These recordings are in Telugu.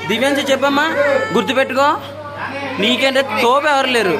దివ్యాంశ చెప్పమ్మా గుర్తుపెట్టుకో నీకంటే తోపు ఎవరు లేరు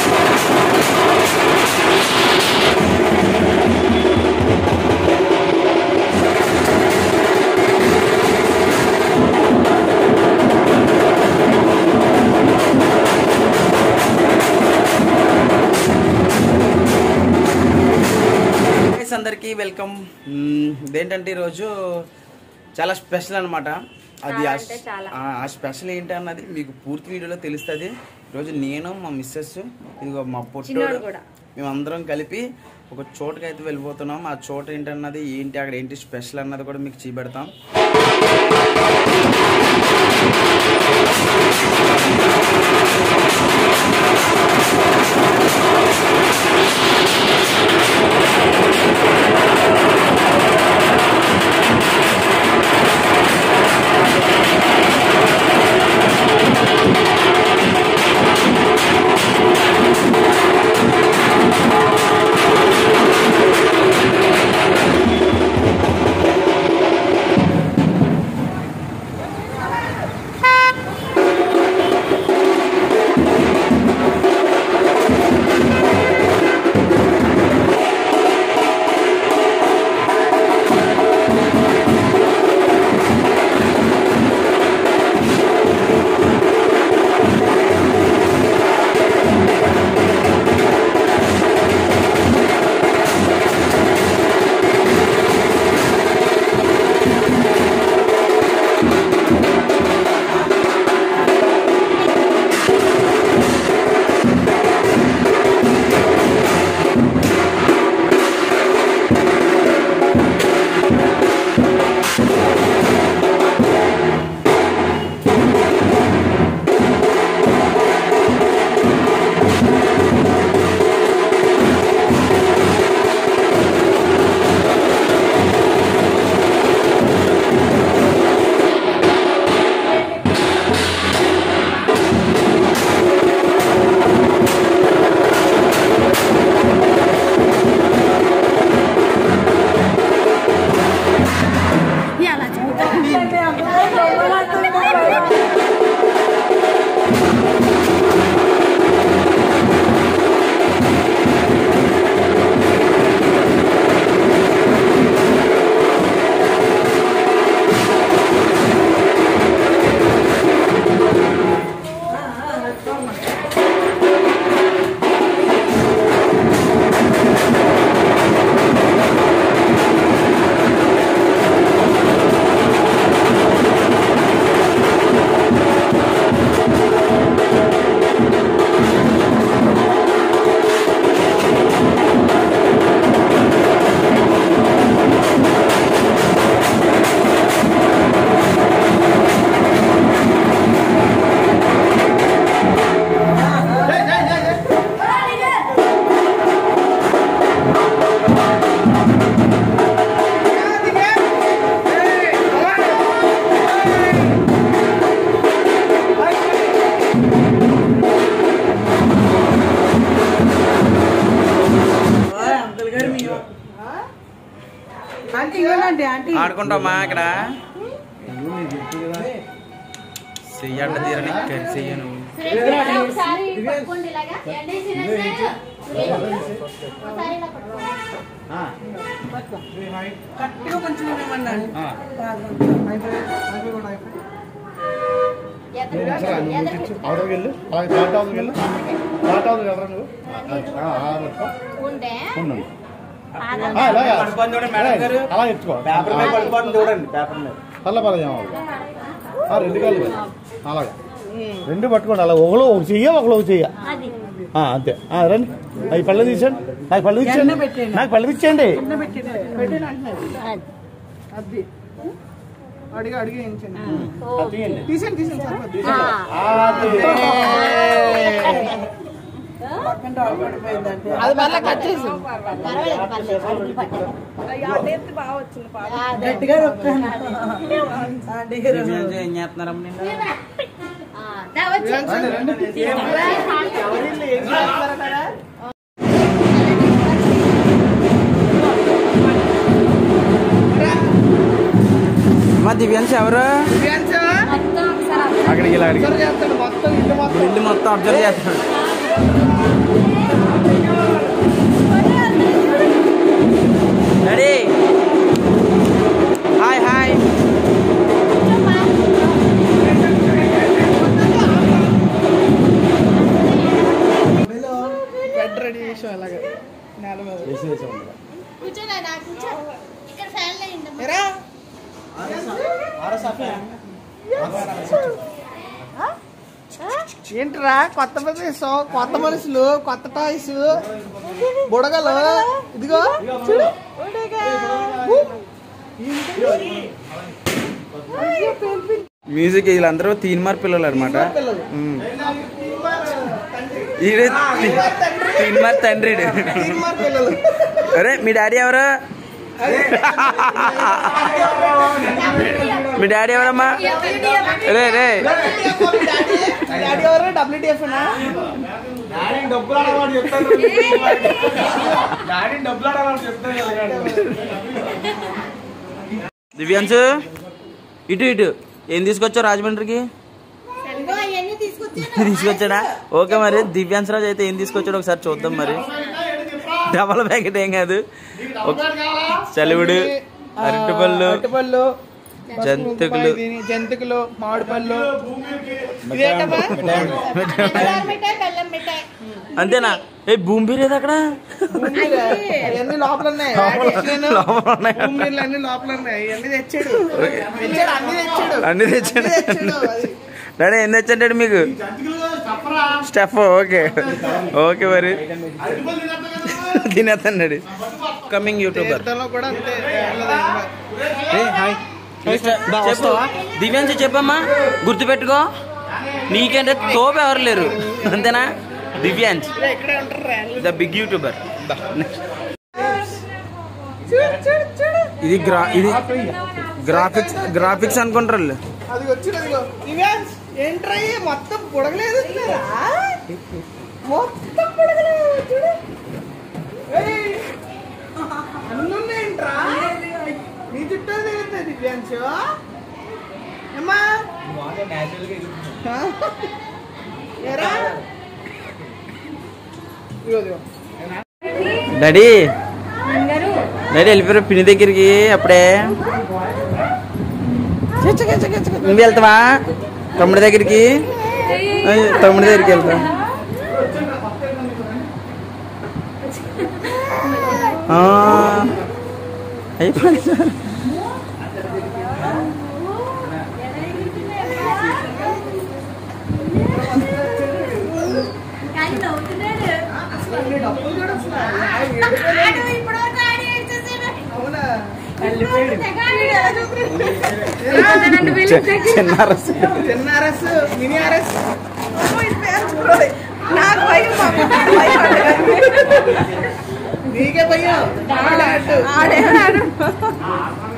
గైస్ అందరికీ వెల్కమ్ మ్మ్, ఇదేంటంటే ఈరోజు చాలా స్పెషల్ అనమాట అది ఆ- అంటే చాలా. ఆ ఆ స్పెషల్ ఏంటి అన్నది మీకు పూర్తి వీడియోలో తెలుస్తుంది ఈరోజు నేను మా మిస్సెస్ ఇదిగో మా పొట్టోడు చిన్నోడు కూడా. మేమందరం కలిపి ఒక చోటుకి అయితే వెళ్ళిపోతున్నాం ఆ చోట ఏంటన్నది ఏంటి అక్కడ ఏంటి స్పెషల్ అన్నది కూడా మీకు చూపెడతాం ఆంటీ ఇవ్వండి ఆంటీ ఆడుకుంటామా ఇక్కడ చెయ్యంట తీరని చెయ్యను ఒకసారి పట్టుకోండి ఇలాగా ఏంటి సురేష్? ఒకసారి ఇలా పట్టుకోండి. కరెక్ట్గా కొంచెం ఇవ్వండి ఆంటీ. ఆ. ఎదురు ఎదురు అవతలకి వెళ్ళు అలాగే తాట అవతలకి వెళ్ళు తాట అవతలకి వెళ్ళరా నువ్వు ఆ, ఆ, పట్టుకో. ఉండే ఉండండి. పాదాలు ఆ, ఇలాగే. పడిపోతుంది చూడండి మేడం గారు. అలా ఎత్తుకో పేపర్ మీద పడిపోతుంది చూడండి పేపర్ మీద తల్ల పదం ఆ రెండు కాళ్ళు వేయి. అలాగే రెండు పట్టుకోండి అలా ఒకలో ఒక చెయ్య ఒకలో ఒక చెయ్య అది ఆ, అంతే ఆ, రండి అవి పళ్ళు తీసండి నాకు పళ్ళు ఎన్న ఇచ్చండి పెట్టేయండి. నాకు పళ్ళు ఇచ్చేయండి చిన్న పెట్టి పెట్టిన అంటున్నారు అది అది అడిగి అడిగి వేయించండి ఓ. తీసండి తీసండి సరిపోద్ది ఆ. పక్కన డాల్ పడిపోయిందంటే అది మళ్ళీ కట్ చేసి పర్వాలేదు పర్లేదు అడుగులు పట్టాలి. అది. గట్టిగా రొక్కాను ఆంటీ గారు ఏం చేస్తున్నారమ్మ నిన్న? ఆ, దా వచ్చి. మా దివ్యాంశ ఎవరు మొత్తం ఒకసారి అక్కడికి ఇలా అడిగి అబ్జర్వ్ చేస్తాడు మొత్తం ఇల్లు మొత్తం ఇల్లు మొత్తం అబ్జర్వ్ చేస్తాడు ready hi hi bed ready చేసాం అలాగే నేల మీద కూర్చో నాన్న, కూర్చో. ఇక్కడ ఫ్యాన్ లేండి ఎరా ఏంట్రా కొత్త ప్రదేశం కొత్త మనుషులు కొత్త టాయ్స్ బుడగలు ఇదిగో చూడు మ్యూజిక్ వీళ్ళందరూ తీన్మార్ పిల్లలు అనమాట పిల్లలు. ఈడే తీన్మార్ తండ్రి తీర్మార్ పిల్లలు అరే మీ డాడీ ఎవరు మీ డాడీ ఎవరమ్మా రే రే డాడీ ఎవరు డబ్ల్యూటీఎఫ్ డబ్బులు అడగాడు చెప్తాను డాడీ డబ్బులు అడగాడు చెప్తాను దివ్యాంశు ఇటు ఇటు ఏం తీసుకొచ్చావు రాజమండ్రికి ఇదిగో అవన్నీ తీసుకొచ్చాను తీసుకొచ్చాడా ఓకే మరి దివ్యాంశ్ రాజు అయితే ఏం తీసుకొచ్చాడు ఒకసారి చూద్దాం మరి డబల్ ప్యాకెట్ ఏం కాదు ఒక- చలివిడు అరటిపళ్ళు అరటిపళ్ళు జంతికలు జంతికలు మామిడి పళ్ళు ఇదేంటమ్మా బెల్లం మిఠాయి బెల్లం మిఠాయి అంతేనా ఏ భూమి పేరేది అక్కడ అవన్నీ లోపల ఉన్నాయి నేను లోపల ఉన్నాయి. భూమిలో అన్ని లోపల ఉన్నాయి అవన్నీ తెచ్చాడు తెచ్చాడు అన్ని తెచ్చాడు అన్ని తెచ్చాడు అన్ని తెచ్చాడు అది. డాడీ ఏం తెచ్చాడు మీకు స్టెఫ్ ఓకే ఓకే మరి తినేస్తాడు కమింగ్ యూట్యూబర్ తీర్థంలో కూడా అంతే వెళ్ళదు ఇంకా. హాయ్ చెప్పు దివ్యాంశ చెప్పమ్మా గుర్తుపెట్టుకో నీకంటే తోపు ఎవరు లేరు అంతేనా దివ్యాంశ్ ఇక్కడే ఉంటారు రా, వెళ్ళు. ద బిగ్ యూట్యూబర్ చూడు చూడు చూడు ఇది గ్రా ఇది గ్రాఫిక్స్ గ్రాఫిక్స్ అనుకుంటారు వాళ్ళు. అది వచ్చింది అదిగో దివ్యాంశ్ ఏంట్రా ఇది? మొత్తం పొడగలేదు వస్తున్నారా? మొత్తం పొడగలేదు చూడు ఏయ్, అన్ని ఉన్నాయంట్రా నీ చుట్టూ తిరుగుతుంది దివ్యాంశ్ ఏమ్మా ఆ? ఏరా ఇదిగో ఇదిగో డాడీ డాడీ వెళ్ళిపోయారు పిన్ని దగ్గరికి అప్పుడే నువ్వు వెళ్తావా తమ్ముడి దగ్గరికి అయ్య, తమ్ముడి దగ్గరికి వెళ్తా ఆ, అయిపోయింది సార్ కానీ నవ్వుతున్నాడు నీ డబ్బులు కూడా వస్తున్నాయి. ఆడు ఇప్పటివరకు ఆడి ఏడ్చేసాడు. అవునా తెగ ఆడి ఎలా చూపుతున్నాడు? చిన్న అరసు. చిన్న ఆర్ఎస్ మినీ ఆర్ఎస్ నాకు భయం మా కుటుంబం భయం నీకే భయం ఆడాడు